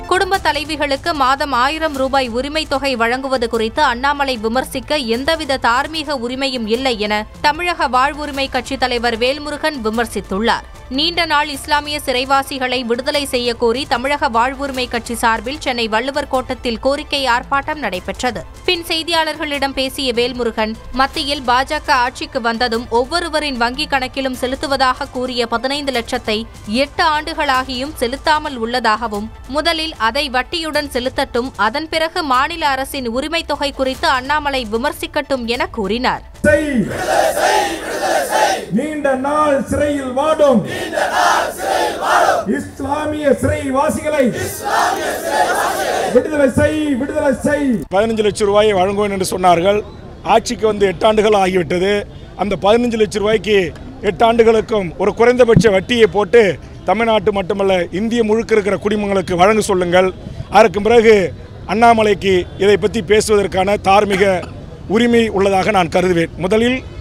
குடும்ப தலைவிகளுக்கு மாதம் ஆயிரம் ரூபாய் உரிமை தொகை வழங்குவது குறித்து அண்ணாமலை விமர்சிக்க எந்தவித தார்மீக உரிமையும் இல்லை என தமிழக வாழ்வுரிமை கட்சித் தலைவர் வேல்முருகன் விமர்சித்துள்ளார் நீண்ட நாள் இஸ்லாமிய சிறைவாசிகளை விடுதலை செய்ய கோரி தமிழக வாழ்வுரிமை கட்சி சார்பில் சென்னை வள்ளுவர் கோட்டத்தில் கோரிக்கை ஆர்ப்பாட்டம் நடைபெற்றது பின் செய்தியாளர்களிடம் பேசிய வேல்முருகன் மத்தியில் பாஜக ஆட்சிக்கு வந்ததும் ஒவ்வொருவரின் வங்கிக் கணக்கிலும் செலுத்துவதாக கூறிய பதினைந்து லட்சத்தை எட்டு ஆண்டுகளாகியும் செலுத்தாமல் உள்ளதாகவும் முதலில் அதை வட்டியுடன் செலுத்தட்டும் அதன் பிறகு மாநில அரசின் உரிமை தொகை குறித்து அண்ணாமலை விமர்சிக்கட்டும் என கூறினார் செய் நீண்ட நாள் சிறையில் வாடும் இஸ்லாமிய சிறைவாசிகளை விடுதலை செய் விடுதலை செய் பதினஞ்சு லட்சம் ரூபாயை வழங்குவேன் என்று சொன்னார்கள் ஆட்சிக்கு வந்து எட்டு ஆண்டுகள் ஆகிவிட்டது அந்த பதினஞ்சு லட்சம் ரூபாய்க்கு எட்டு ஆண்டுகளுக்கும் ஒரு குறைந்தபட்ச வட்டியை போட்டு தமிழ்நாட்டு மட்டுமல்ல இந்திய முழுக்க இருக்கிற குடிமங்களுக்கு வழங்க சொல்லுங்கள் அதற்கு பிறகு அண்ணாமலைக்கு இதை பற்றி பேசுவதற்கான தார்மீக உரிமை உள்ளதாக நான் கருதுவேன் முதலில்